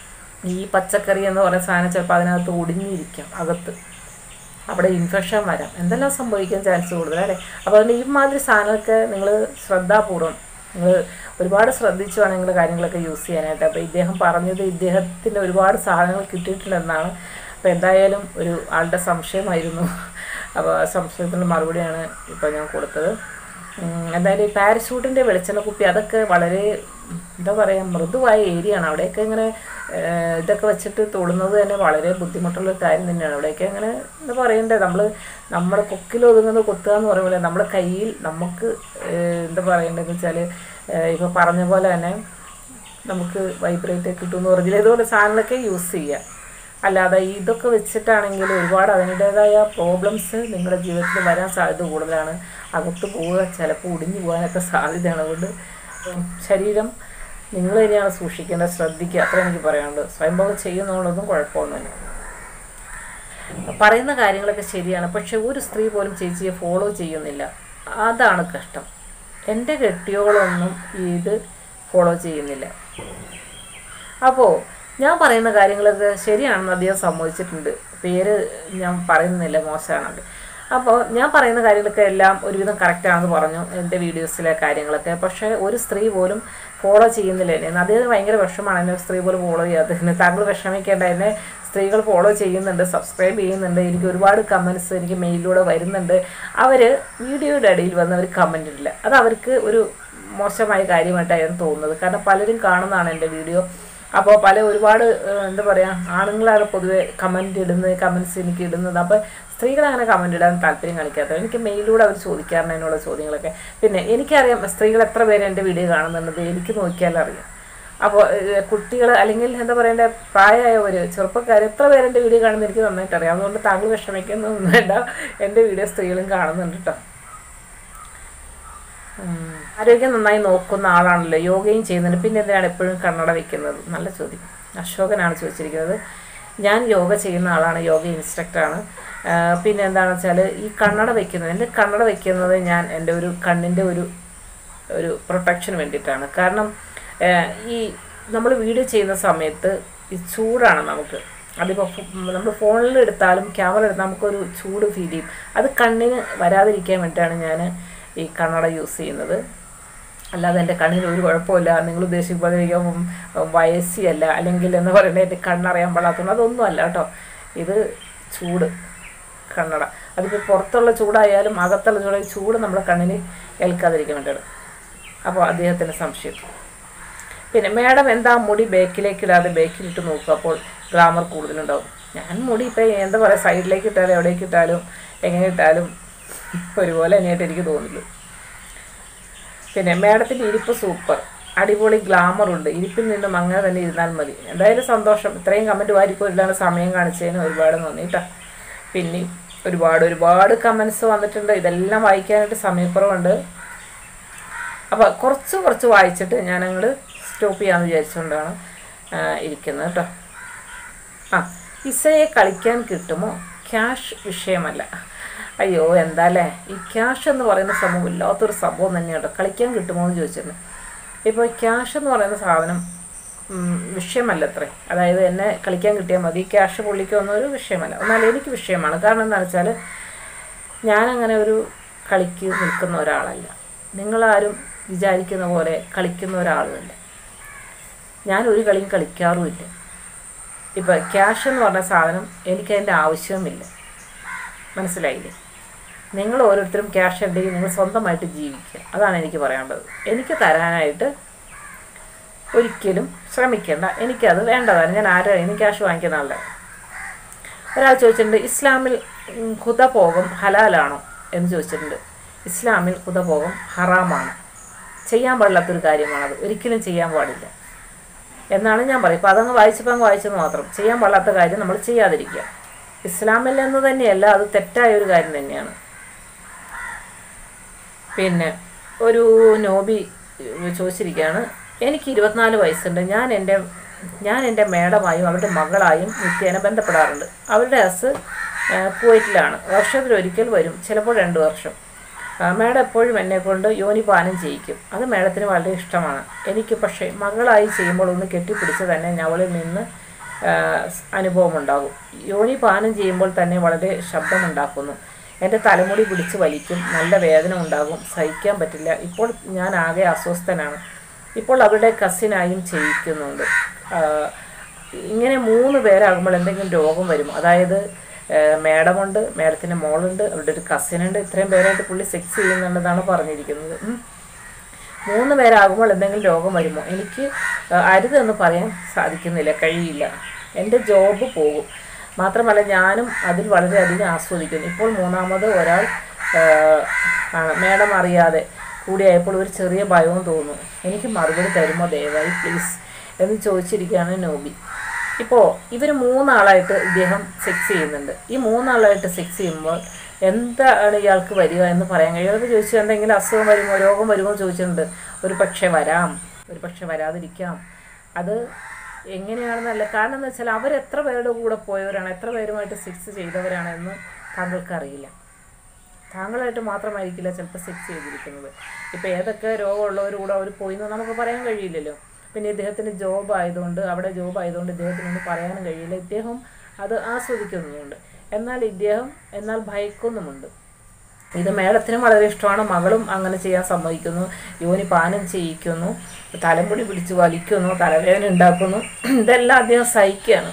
ഈ പച്ചക്കറി എന്ന് പറയുന്ന സാധനം ചിലപ്പോൾ അതിനകത്ത് ഒടിഞ്ഞിരിക്കാം അകത്ത് അവിടെ ഇൻഫെക്ഷൻ വരാം എന്തെല്ലാം സംഭവിക്കാൻ ചാൻസ് കൂടുതലല്ലേ അപ്പോൾ അതുകൊണ്ട് ഈ മാതിരി സാധനമൊക്കെ നിങ്ങൾ ശ്രദ്ധാപൂർവം നിങ്ങൾ ഒരുപാട് ശ്രദ്ധിച്ചു വേണം നിങ്ങൾ കാര്യങ്ങളൊക്കെ യൂസ് ചെയ്യാനായിട്ട് അപ്പോൾ ഇദ്ദേഹം പറഞ്ഞത് ഇദ്ദേഹത്തിന് ഒരുപാട് സാധനങ്ങൾ കിട്ടിയിട്ടുണ്ടെന്നാണ് അപ്പോൾ എന്തായാലും ഒരു ആളുടെ സംശയമായിരുന്നു അപ്പോൾ ആ സംശയത്തിനുള്ള മറുപടിയാണ് ഇപ്പോൾ ഞാൻ കൊടുത്തത് ഉം, എന്തായാലും ഈ പാരഷൂട്ടിൻ്റെ വെളിച്ചെണ്ണ കുപ്പി അതൊക്കെ വളരെ എന്താ പറയുക മൃദുവായ ഏരിയ ആണ് അവിടെയൊക്കെ ഇങ്ങനെ ഏഹ്, ഇതൊക്കെ വെച്ചിട്ട് തൊടുന്നത് തന്നെ വളരെ ബുദ്ധിമുട്ടുള്ള ഒരു കാര്യം തന്നെയാണ് അവിടെയൊക്കെ അങ്ങനെ എന്താ പറയണ്ടേ നമ്മൾ നമ്മുടെ കൊക്കിൽ ഒതുങ്ങുന്നത് കൊത്തുക എന്ന് പറയുമ്പോൾ നമ്മുടെ കയ്യിൽ നമുക്ക് ഏഹ്, എന്താ പറയേണ്ടതെന്ന് വെച്ചാൽ ഇപ്പോൾ പറഞ്ഞ പോലെ തന്നെ നമുക്ക് വൈബ്രേറ്റ് കിട്ടുമെന്ന് പറഞ്ഞില്ല ഇതുപോലെ സാധനങ്ങളൊക്കെ യൂസ് ചെയ്യുക അല്ലാതെ ഇതൊക്കെ വെച്ചിട്ടാണെങ്കിൽ ഒരുപാട് അതിൻ്റേതായ പ്രോബ്ലംസ് നിങ്ങളുടെ ജീവിതത്തിൽ വരാൻ സാധ്യത കൂടുതലാണ് അകത്ത് പോവുക ചിലപ്പോൾ ഒടിഞ്ഞു പോകാനൊക്കെ സാധ്യതയാണ് അതുകൊണ്ട് ശരീരം നിങ്ങൾ തന്നെയാണ് സൂക്ഷിക്കേണ്ടത് ശ്രദ്ധിക്കുക അത്ര എനിക്ക് പറയാനുള്ളത് സ്വയംഭോഗം ചെയ്യുന്നതുകൊണ്ടൊന്നും കുഴപ്പമൊന്നുമില്ല പറയുന്ന കാര്യങ്ങളൊക്കെ ശരിയാണ് പക്ഷെ ഒരു സ്ത്രീ പോലും ചേച്ചിയെ ഫോളോ ചെയ്യുന്നില്ല അതാണ് കഷ്ടം എൻ്റെ കെട്ടിയോളൊന്നും ഇത് ഫോളോ ചെയ്യുന്നില്ല അപ്പോൾ ഞാൻ പറയുന്ന കാര്യങ്ങളൊക്കെ ശരിയാണെന്ന് അദ്ദേഹം സമ്മതിച്ചിട്ടുണ്ട് പേര് ഞാൻ പറയുന്നില്ല മോശമാണത് അപ്പോൾ ഞാൻ പറയുന്ന കാര്യങ്ങളൊക്കെ എല്ലാം ഒരുവിധം കറക്റ്റാണെന്ന് പറഞ്ഞു എൻ്റെ വീഡിയോസിലെ കാര്യങ്ങളൊക്കെ പക്ഷേ ഒരു സ്ത്രീ പോലും ഫോളോ ചെയ്യുന്നില്ല എന്നെ അദ്ദേഹം ഭയങ്കര വിഷമാണ് എന്നെ സ്ത്രീ പോലും ഫോളോ ചെയ്യാത്തതിന് താങ്കൾ വിഷമിക്കേണ്ട എന്നെ സ്ത്രീകൾ ഫോളോ ചെയ്യുന്നുണ്ട് സബ്സ്ക്രൈബ് ചെയ്യുന്നുണ്ട് എനിക്ക് ഒരുപാട് കമൻസ് എനിക്ക് മെയിലിലൂടെ വരുന്നുണ്ട് അവർ വീഡിയോയുടെ ഇടയിൽ വന്ന് അവർ കമൻ്റ് ഇടില്ല അത് അവർക്ക് ഒരു മോശമായ കാര്യമായിട്ടായിരുന്നു തോന്നുന്നത് കാരണം പലരും കാണുന്നതാണ് എൻ്റെ വീഡിയോ അപ്പോൾ പല ഒരുപാട് ഏഹ്, എന്താ പറയുക ആണുങ്ങളാണ് പൊതുവെ കമൻറ്റ് ഇടുന്നത് കമൻസ് എനിക്ക് ഇടുന്നത് അപ്പോൾ സ്ത്രീകൾ അങ്ങനെ കമൻറ്റ് ഇടാൻ താല്പര്യം കാണിക്കാത്തത് എനിക്ക് മെയിലൂടെ അവർ ചോദിക്കാറുണ്ട് എന്നോട് ചോദ്യങ്ങളൊക്കെ പിന്നെ എനിക്കറിയാം സ്ത്രീകൾ എത്ര പേര് എൻ്റെ വീഡിയോ കാണുന്നുള്ളത് എനിക്ക് നോക്കിയാൽ അറിയാം അപ്പോൾ കുട്ടികൾ അല്ലെങ്കിൽ എന്താ പറയണ്ടേ പ്രായമായവർ ചെറുപ്പക്കാർ എത്ര പേര് എൻ്റെ വീഡിയോ കാണുന്നത് എനിക്ക് നന്നായിട്ട് അറിയാം അതുകൊണ്ട് താങ്കൾ വിഷമിക്കുന്നൊന്നും വേണ്ട എൻ്റെ വീഡിയോ സ്ത്രീകളും കാണുന്നുണ്ട് കേട്ടോ ഉം. ആരോഗ്യം നന്നായി നോക്കുന്ന ആളാണല്ലോ യോഗയും ചെയ്യുന്നുണ്ട് പിന്നെ എന്തിനാണ് എപ്പോഴും കണ്ണട വെക്കുന്നത് നല്ല ചോദ്യം അശോകനാണ് ചോദിച്ചിരിക്കുന്നത് ഞാൻ യോഗ ചെയ്യുന്ന ആളാണ് യോഗ ഇൻസ്ട്രക്ടറാണ് ആ, പിന്നെ എന്താണെന്ന് വെച്ചാൽ ഈ കണ്ണട വെക്കുന്നത് എൻ്റെ കണ്ണട വെക്കുന്നത് ഞാൻ എൻ്റെ ഒരു കണ്ണിൻ്റെ ഒരു ഒരു പ്രൊട്ടക്ഷന് വേണ്ടിയിട്ടാണ് കാരണം ഏഹ്, ഈ നമ്മൾ വീഡിയോ ചെയ്യുന്ന സമയത്ത് ഈ ചൂടാണ് നമുക്ക് അതിപ്പോൾ നമ്മൾ ഫോണിൽ എടുത്താലും ക്യാമറ എടുത്താൽ നമുക്കൊരു ചൂട് ഫീൽ ചെയ്യും അത് കണ്ണിന് വരാതിരിക്കാൻ വേണ്ടിയിട്ടാണ് ഞാൻ ഈ കണ്ണട യൂസ് ചെയ്യുന്നത് അല്ലാതെ എൻ്റെ കണ്ണിന് ഒരു കുഴപ്പമില്ല നിങ്ങൾ ഉദ്ദേശിക്കുമ്പോൾ എനിക്ക് വയസ്സിയല്ല അല്ലെങ്കിൽ എന്ന് പറയുന്നത് എൻ്റെ കണ്ണറിയാൻ പാടാത്തതുകൊണ്ട് അതൊന്നും അല്ല കേട്ടോ ഇത് ചൂട് കണ്ണട അതിപ്പോൾ പുറത്തുള്ള ചൂടായാലും അകത്തുള്ള ചൂട് ഈ ചൂട് നമ്മുടെ കണ്ണിന് ഏൽക്കാതിരിക്കാൻ വേണ്ടിയാണ് അപ്പോൾ അദ്ദേഹത്തിന് സംശയം പിന്നെ മാഡം എന്താ മുടി ബാക്കിലേക്ക് ഇടാതെ ബാക്കിലിട്ട് നോക്കുക അപ്പോൾ ഗ്ലാമർ കൂടുതലുണ്ടാവും ഞാൻ മുടി ഇപ്പം എന്താ പറയുക സൈഡിലേക്ക് ഇട്ടാലും എവിടേക്ക് ഇട്ടാലും എങ്ങനെ ഇട്ടാലും ഒരുപോലെ തന്നെയായിട്ട് എനിക്ക് തോന്നുള്ളൂ പിന്നെ മാഡത്തിൻ്റെ ഇരിപ്പ് സൂപ്പർ അടിപൊളി ഗ്ലാമർ ഉണ്ട് ഇരിപ്പിൽ നിന്നും അങ്ങനെ തന്നെ ഇരുന്നാൽ മതി എന്തായാലും സന്തോഷം ഇത്രയും കമൻറ്റ് വാരിപ്പോയില്ലാണ് സമയം കാണിച്ചതിന് ഒരുപാട് നന്ദി കേട്ടോ പിന്നെ ഒരുപാട് ഒരുപാട് കമൻസ് വന്നിട്ടുണ്ട് ഇതെല്ലാം വായിക്കാനായിട്ട് സമയക്കുറവുണ്ട് അപ്പോൾ കുറച്ച് കുറച്ച് വായിച്ചിട്ട് ഞാൻ അങ്ങോട്ട് സ്റ്റോപ്പ് ചെയ്യാമെന്ന് വിചാരിച്ചുകൊണ്ടാണ് ആ, ഇരിക്കുന്നത് കേട്ടോ ആ ഇസയെ കളിക്കാൻ കിട്ടുമോ ക്യാഷ് വിഷയമല്ല അയ്യോ എന്താ അല്ലേ ഈ ക്യാഷ് എന്ന് പറയുന്ന സംഭവം ഇല്ലാത്തൊരു സംഭവം തന്നെയാണ് കളിക്കാൻ കിട്ടുമോ എന്ന് ചോദിച്ചിട്ടുണ്ട് ഇപ്പോൾ ക്യാഷ് എന്ന് പറയുന്ന സാധനം ഉം, വിഷയമല്ല അത്രേ അതായത് എന്നെ കളിക്കാൻ കിട്ടിയാൽ മതി ക്യാഷ് പുള്ളിക്കൊന്നും ഒരു വിഷയമല്ല എന്നാൽ എനിക്ക് വിഷയമാണ് കാരണം എന്താണെന്ന് വെച്ചാൽ ഞാനങ്ങനെ ഒരു കളിക്ക് നിൽക്കുന്ന ഒരാളല്ല നിങ്ങളാരും വിചാരിക്കുന്ന പോലെ കളിക്കുന്ന ഒരാളുമല്ല ഞാൻ ഒരു കളിയും കളിക്കാറുമില്ല ഇപ്പം ക്യാഷ് എന്ന് പറഞ്ഞ സാധനം എനിക്കതിൻ്റെ ആവശ്യവുമില്ല മനസ്സിലായില്ലേ നിങ്ങൾ ഓരോരുത്തരും ക്യാഷ് ഉണ്ടെങ്കിൽ നിങ്ങൾ സ്വന്തമായിട്ട് ജീവിക്കുക അതാണ് എനിക്ക് പറയാനുള്ളത് എനിക്ക് തരാനായിട്ട് ഒരിക്കലും ശ്രമിക്കേണ്ട എനിക്കത് വേണ്ടതാണ് ഞാൻ ആരും എനിക്ക് ക്യാഷ് വാങ്ങിക്കുന്ന ആളുടെ ഒരാൾ ചോദിച്ചിട്ടുണ്ട് ഇസ്ലാമിൽ ഉം, ഖുദഭോഗം ഹലാലാണോ എന്ന് ചോദിച്ചിട്ടുണ്ട് ഇസ്ലാമിൽ ഖുദഭോഗം ഹറാമാണ് ചെയ്യാൻ പാടില്ലാത്തൊരു കാര്യമാണത് ഒരിക്കലും ചെയ്യാൻ പാടില്ല എന്നാണ് ഞാൻ പറയും ഇപ്പം അതങ്ങ് വായിച്ചപ്പോൾ അങ്ങ് വായിച്ചത് മാത്രം ചെയ്യാൻ പാടില്ലാത്ത കാര്യം നമ്മൾ ചെയ്യാതിരിക്കുക ഇസ്ലാമിൽ എന്ന് തന്നെയല്ല അത് തെറ്റായ ഒരു കാര്യം തന്നെയാണ് പിന്നെ ഒരു നോബി ഏഹ്, ചോദിച്ചിരിക്കുകയാണ് എനിക്ക് ഇരുപത്തിനാല് വയസ്സുണ്ട് ഞാൻ എൻ്റെ ഞാൻ എൻ്റെ മേഡമായും അവരുടെ മകളായും നിത്യേന ബന്ധപ്പെടാറുണ്ട് അവരുടെ ഹസ് ഏഹ്, കുവൈറ്റിലാണ് വർഷത്തിലൊരിക്കൽ വരും ചിലപ്പോൾ രണ്ട് വർഷം ആ, മേഡം എപ്പോഴും എന്നെ കൊണ്ട് യോനിപാനം ചെയ്യിക്കും അത് മേഡത്തിന് വളരെ ഇഷ്ടമാണ് എനിക്ക് പക്ഷേ മകളായി ചെയ്യുമ്പോൾ ഒന്ന് കെട്ടിപ്പിടിച്ച് തന്നെ ഞവളിൽ നിന്ന് ആ, അനുഭവമുണ്ടാകും യോനിപാനം ചെയ്യുമ്പോൾ തന്നെ വളരെ ശബ്ദമുണ്ടാക്കുന്നു എൻ്റെ തലമുടി പിടിച്ച് വലിക്കും നല്ല വേദന ഉണ്ടാകും സഹിക്കാൻ പറ്റില്ല ഇപ്പോൾ ഞാൻ ആകെ അസ്വസ്ഥനാണ് ഇപ്പോൾ അവരുടെ കസിനായും ചെയ്യിക്കുന്നുണ്ട് ആ, ഇങ്ങനെ മൂന്ന് പേരാകുമ്പോൾ എന്തെങ്കിലും രോഗം വരും അതായത് മേഡമുണ്ട് മേഡത്തിൻ്റെ മോളുണ്ട് അവരുടെ ഒരു കസിനുണ്ട് ഇത്രയും പേരായിട്ട് പുള്ളി സെക്സ് ചെയ്യുന്നുണ്ടെന്നാണ് പറഞ്ഞിരിക്കുന്നത് ഉം. മൂന്ന് പേരാകുമ്പോൾ എന്തെങ്കിലും രോഗം വരുമോ എനിക്ക് ആ, അരുതെന്ന് പറയാൻ സാധിക്കുന്നില്ല കഴിയില്ല എൻ്റെ ജോബ് പോകും മാത്രമല്ല ഞാനും അതിൽ വളരെയധികം ആസ്വദിക്കുന്നു ഇപ്പോൾ മൂന്നാമത് ഒരാൾ ആ, ആണ് മേഡം അറിയാതെ കൂടിയായപ്പോൾ ഒരു ചെറിയ ഭയവും തോന്നുന്നു എനിക്ക് മറുപടി തരുമോ ദയവായി പ്ലീസ് എന്ന് ചോദിച്ചിരിക്കുകയാണ് നോബി ഇപ്പോൾ ഇവർ മൂന്നാളായിട്ട് ഇദ്ദേഹം സെക്സ് ചെയ്യുന്നുണ്ട് ഈ മൂന്നാളായിട്ട് സെക്സ് ചെയ്യുമ്പോൾ എന്താണ് ഇയാൾക്ക് വരിക എന്ന് പറയാൻ കഴിയും അയാൾക്ക് ചോദിച്ചു എന്തെങ്കിലും അസുഖം വരുമോ രോഗം വരുമോ എന്ന് ചോദിച്ചിട്ടുണ്ട് ഒരു പക്ഷേ വരാം ഒരു പക്ഷേ വരാതിരിക്കാം അത് എങ്ങനെയാണെന്നല്ല കാരണം എന്ന് വെച്ചാൽ അവർ എത്ര പേരുടെ കൂടെ പോയവരാണ് എത്ര പേരുമായിട്ട് സെക്സ് ചെയ്തവരാണ് എന്ന് താങ്കൾക്ക് അറിയില്ല താങ്കളായിട്ട് മാത്രമായിരിക്കില്ല ചിലപ്പോൾ സെക്സ് ചെയ്തിരിക്കുന്നത് ഇപ്പോൾ ഏതൊക്കെ രോഗമുള്ളവർ കൂടെ അവർ പോയി എന്ന് നമുക്ക് പറയാൻ കഴിയില്ലല്ലോ പിന്നെ ഇദ്ദേഹത്തിന് ജോബ് ആയതുകൊണ്ട് അവിടെ ജോബ് ആയതുകൊണ്ട് ഇദ്ദേഹത്തിനൊന്നും പറയാനും കഴിയില്ല ഇദ്ദേഹം അത് ആസ്വദിക്കുന്നുമുണ്ട് എന്നാൽ ഇദ്ദേഹം എന്നാൽ ഭയക്കുന്നുമുണ്ട് ഇത് മേഡത്തിനും വളരെ ഇഷ്ടമാണ് മകളും അങ്ങനെ ചെയ്യാൻ സമ്മതിക്കുന്നു യോനി പാനം ചെയ്യിക്കുന്നു തലമുടി പിടിച്ച് വലിക്കുന്നു തലവേദന ഉണ്ടാക്കുന്നു ഇതെല്ലാം അദ്ദേഹം സഹിക്കുകയാണ്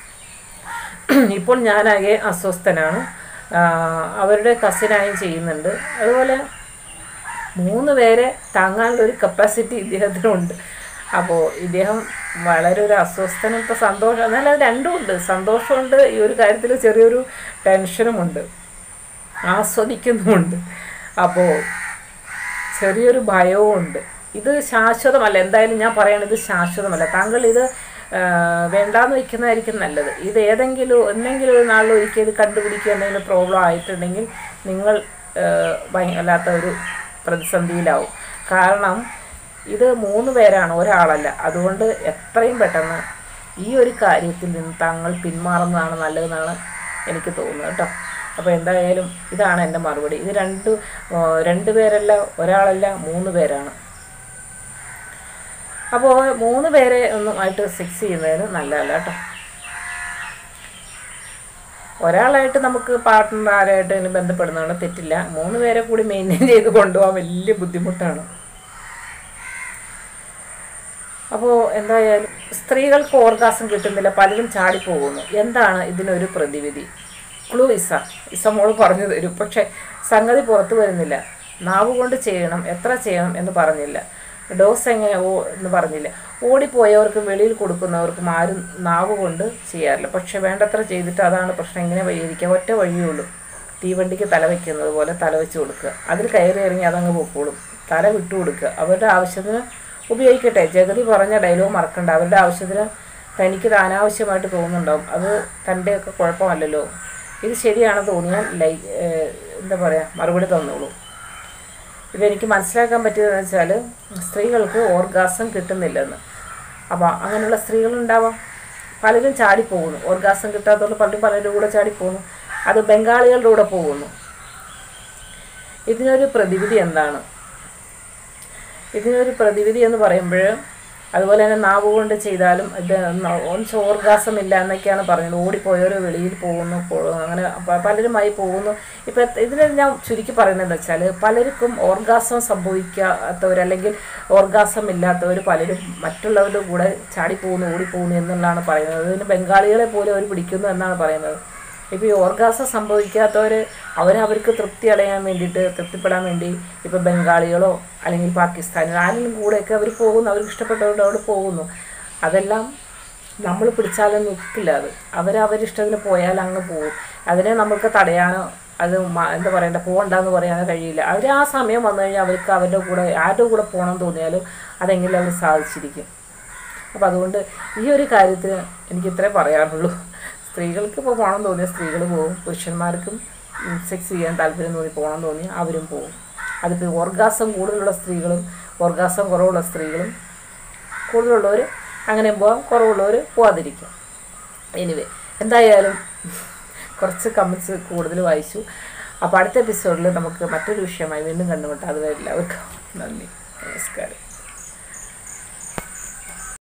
ഇപ്പോൾ ഞാനാകെ അസ്വസ്ഥനാണ് ആ, അവരുടെ കസിനായും ചെയ്യുന്നുണ്ട് അതുപോലെ മൂന്ന് പേരെ താങ്ങാനുള്ള ഒരു കപ്പാസിറ്റി ഇദ്ദേഹത്തിനുണ്ട് അപ്പോൾ ഇദ്ദേഹം വളരെ ഒരു അസ്വസ്ഥനും ഇപ്പോൾ സന്തോഷം എന്നാൽ അത് രണ്ടും ഉണ്ട് സന്തോഷമുണ്ട് ഈ ഒരു കാര്യത്തിൽ ചെറിയൊരു ടെൻഷനുമുണ്ട് ആസ്വദിക്കുന്നുമുണ്ട് അപ്പോൾ ചെറിയൊരു ഭയവും ഉണ്ട് ഇത് ശാശ്വതമല്ല എന്തായാലും ഞാൻ പറയണത് ഇത് ശാശ്വതമല്ല താങ്കൾ ഇത് ആ, വേണ്ടാന്ന് വെക്കുന്നതായിരിക്കും നല്ലത് ഇത് ഏതെങ്കിലും എന്തെങ്കിലും ഒരു നാളിൽ ഒരിക്കൽ ഇത് കണ്ടുപിടിക്കുക എന്തെങ്കിലും പ്രോബ്ലം ആയിട്ടുണ്ടെങ്കിൽ നിങ്ങൾ ആ, ഭയ- വല്ലാത്ത ഒരു പ്രതിസന്ധിയിലാവും കാരണം ഇത് മൂന്ന് പേരാണ് ഒരാളല്ല അതുകൊണ്ട് എത്രയും പെട്ടെന്ന് ഈ ഒരു കാര്യത്തിൽ നിന്ന് താങ്കൾ പിന്മാറുന്നതാണ് നല്ലതെന്നാണ് എനിക്ക് തോന്നുന്നത് കേട്ടോ അപ്പോൾ എന്തായാലും ഇതാണ് എൻ്റെ മറുപടി ഇത് രണ്ട് ആ, രണ്ട് പേരല്ല ഒരാളല്ല മൂന്ന് പേരാണ് അപ്പോൾ മൂന്ന് പേരെ ഒന്നും ആയിട്ട് സെക്സ് ചെയ്യുന്നതിന് നല്ലതല്ല കേട്ടോ ഒരാളായിട്ട് നമുക്ക് പാർട്ട്ണർ ആരായിട്ട് ഇനി ബന്ധപ്പെടുന്നതാണ് തെറ്റില്ല മൂന്ന് പേരെ കൂടി മെയിൻറ്റെയിൻ ചെയ്ത് കൊണ്ടുപോകാൻ വലിയ ബുദ്ധിമുട്ടാണ് അപ്പോൾ എന്തായാലും സ്ത്രീകൾക്ക് ഓർഗാസം കിട്ടുന്നില്ല പലരും ചാടിപ്പോകുന്നു എന്താണ് ഇതിനൊരു പ്രതിവിധി ക്ലൂ ഇസ ഇസ മോള് പറഞ്ഞു തരും പക്ഷെ സംഗതി പുറത്തു വരുന്നില്ല നാവ് കൊണ്ട് ചെയ്യണം എത്ര ചെയ്യണം എന്ന് പറഞ്ഞില്ല ഡോസ് എങ്ങനെ ഓ എന്ന് പറഞ്ഞില്ല ഓടിപ്പോയവർക്കും വെളിയിൽ കൊടുക്കുന്നവർക്കും ആരും നാവ് കൊണ്ട് ചെയ്യാറില്ല പക്ഷെ വേണ്ടത്ര ചെയ്തിട്ട് അതാണ് പ്രശ്നം എങ്ങനെ പരിഹരിക്കുക ഒറ്റ വഴിയേ ഉള്ളൂ തീവണ്ടിക്ക് തല വയ്ക്കുന്നത് പോലെ തല വെച്ച് കൊടുക്കുക അതിൽ കയറി ഇറങ്ങി അതങ്ങ് പൊക്കോളും തല വിട്ടു കൊടുക്കുക അവരുടെ ആവശ്യത്തിന് ഉപയോഗിക്കട്ടെ ജഗതി പറഞ്ഞ ഡയലോഗ് മറക്കണ്ട അവരുടെ ആവശ്യത്തിന് തനിക്ക് ഇത് അനാവശ്യമായിട്ട് തോന്നുന്നുണ്ടാവും അത് തൻ്റെയൊക്കെ കുഴപ്പമല്ലല്ലോ ഇത് ശരിയാണെന്ന് തോന്നിയാൽ ലൈ ഏഹ് എന്താ പറയുക മറുപടി തന്നോളൂ ഇതെനിക്ക് മനസ്സിലാക്കാൻ പറ്റിയതെന്ന് വെച്ചാൽ സ്ത്രീകൾക്ക് ഓർഗാസം കിട്ടുന്നില്ലെന്ന് അപ്പോൾ അങ്ങനെയുള്ള സ്ത്രീകളുണ്ടാവാം പലരും ചാടിപ്പോകുന്നു ഓർഗാസം കിട്ടാത്തതുകൊണ്ട് പലരും പലരുടെ കൂടെ ചാടിപ്പോകുന്നു അത് ബംഗാളികളുടെ കൂടെ പോകുന്നു ഇതിനൊരു പ്രതിവിധി എന്താണ് ഇതിനൊരു പ്രതിവിധി എന്ന് പറയുമ്പോൾ അതുപോലെ തന്നെ നാവ് കൊണ്ട് ചെയ്താലും ഇത് ഓൺസ് ഓർഗാസം ഇല്ല എന്നൊക്കെയാണ് പറഞ്ഞത് ഓടിപ്പോയവർ വെളിയിൽ പോകുന്നു പോ- അങ്ങനെ പ- പലരുമായി പോകുന്നു ഇപ്പം ഇതിന് ഞാൻ ചുരുക്കി പറയുന്നത് വെച്ചാൽ പലർക്കും ഓർഗാസം സംഭവിക്കാത്തവർ അല്ലെങ്കിൽ ഓർഗാസം ഇല്ലാത്തവർ പലരും മറ്റുള്ളവരുടെ കൂടെ ചാടിപ്പോകുന്നു ഓടിപ്പോകുന്നു എന്നുള്ളതാണ് പറയുന്നത് ഇതിന് ബംഗാളികളെ പോലെ അവർ പിടിക്കുന്നു എന്നാണ് പറയുന്നത് ഇപ്പോൾ ഈ ഓർഗാസം സംഭവിക്കാത്തവർ അവരവർക്ക് തൃപ്തി അടയാൻ വേണ്ടിയിട്ട് തൃപ്തിപ്പെടാൻ വേണ്ടി ഇപ്പോൾ ബംഗാളികളോ അല്ലെങ്കിൽ പാകിസ്ഥാനികളോ ആരെങ്കിലും കൂടെയൊക്കെ അവർ പോകുന്നു അവർക്ക് ഇഷ്ടപ്പെട്ടവരുടെ അവിടെ പോകുന്നു അതെല്ലാം നമ്മൾ പിടിച്ചാലും നിൽക്കില്ല അത് അവരവരിഷ്ടത്തിന് പോയാൽ അങ്ങ് പോകും അതിനെ നമുക്ക് തടയാനോ അത് മ- എന്താ പറയണ്ട പോകണ്ടെന്ന് പറയാനോ കഴിയില്ല അവർ ആ സമയം വന്നു കഴിഞ്ഞാൽ അവർക്ക് അവരുടെ കൂടെ ആരുടെ കൂടെ പോകണം തോന്നിയാലും അതെങ്കിലും അവർ സാധിച്ചിരിക്കും അപ്പോൾ അതുകൊണ്ട് ഈ ഒരു കാര്യത്തിന് എനിക്ക് ഇത്രേ പറയാനുള്ളൂ സ്ത്രീകൾക്ക് ഇപ്പോൾ പോകണം തോന്നിയ സ്ത്രീകൾ പോകും പുരുഷന്മാർക്കും സെക്സ് ചെയ്യാൻ താല്പര്യം തോന്നി പോകണം തോന്നി അവരും പോകും അതിപ്പോൾ ഓർഗാസം കൂടുതലുള്ള സ്ത്രീകളും ഓർഗാസം കുറവുള്ള സ്ത്രീകളും കൂടുതലുള്ളവർ അങ്ങനെ പോകാം കുറവുള്ളവർ പോവാതിരിക്കും എനിവേ എന്തായാലും കുറച്ച് കമൻസ് കൂടുതൽ വായിച്ചു അപ്പോൾ അടുത്ത എപ്പിസോഡിൽ നമുക്ക് മറ്റൊരു വിഷയമായി വീണ്ടും കണ്ടുമുട്ടാം അതുവരെ എല്ലാവർക്കും നന്ദി നമസ്കാരം